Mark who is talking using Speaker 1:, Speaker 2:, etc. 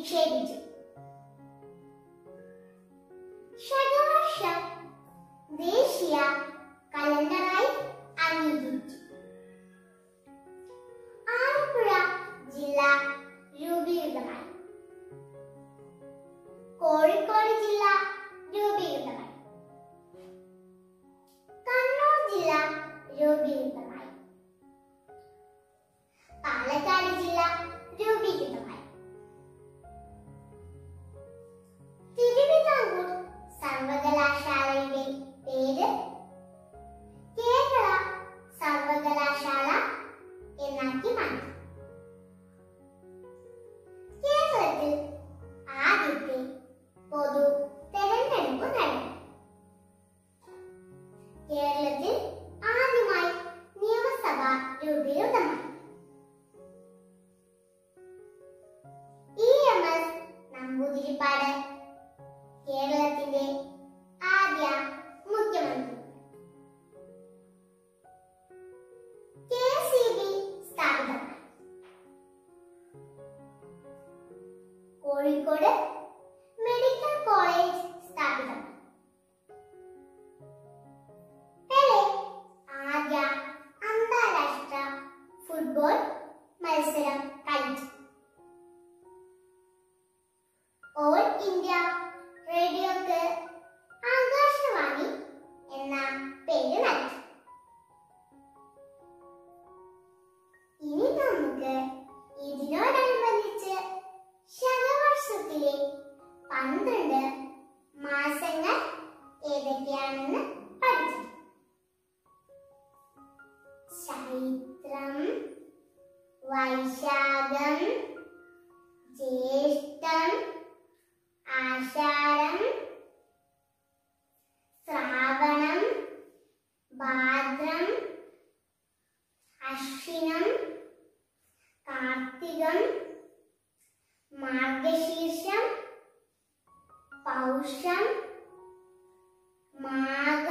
Speaker 1: നിക്ഷേപിച്ചു ശകവർഷം ദേശീയ കലണ്ടറായി അംഗീകരിച്ചു ആലപ്പുഴ ജില്ല രൂപീകൃതമായി കോഴിക്കോട് ജില്ല രൂപീകൃതമായി കണ്ണൂർ ജില്ല രൂപീകൃതമായി പാലക്കാട് ജില്ല രൂപീകൃതമായി തിരുവിതാംകൂർ സർവകലാശാലയുടെ പേര് കേരള സർവകലാശാല എന്നാക്കി മാറ്റി കേരളത്തിൽ ആദ്യത്തെ പൊതു തെരഞ്ഞെടുപ്പ് നടന്നു കേരളത്തിൽ ആദ്യമായി നിയമസഭ രൂപീകൃതമായി ഇ എം എസ് നമ്പൂതിരിപ്പാട് കേരളത്തിന്റെ ആദ്യ മുഖ്യമന്ത്രി കെ സി ബി സ്ഥാപിതമായി കോഴിക്കോട് മെഡിക്കൽ കോളേജ് സ്ഥാപിതമായി പെലെ ആദ്യ അന്താരാഷ്ട്ര ഫുട്ബോൾ മത്സരം കളിച്ചു ഓൾ ഇന്ത്യ റേഡിയോക്ക് ആകാശവാണി എന്ന പേര് നൽകി ഇനി നമുക്ക് ഇതിനോടനുബന്ധിച്ച് ശകവർഷത്തിലെ പന്ത്രണ്ട് മാസങ്ങൾ ഏതൊക്കെയാണെന്ന് പഠിച്ചു ചൈത്രം വൈശാഖം ജ്യേഷ്ഠം ആഷാഢം ശ്രാവണം ഭാദ്രം അശ്വിനം കാർത്തികം മാർഗശീർഷം പൗഷം മാഘം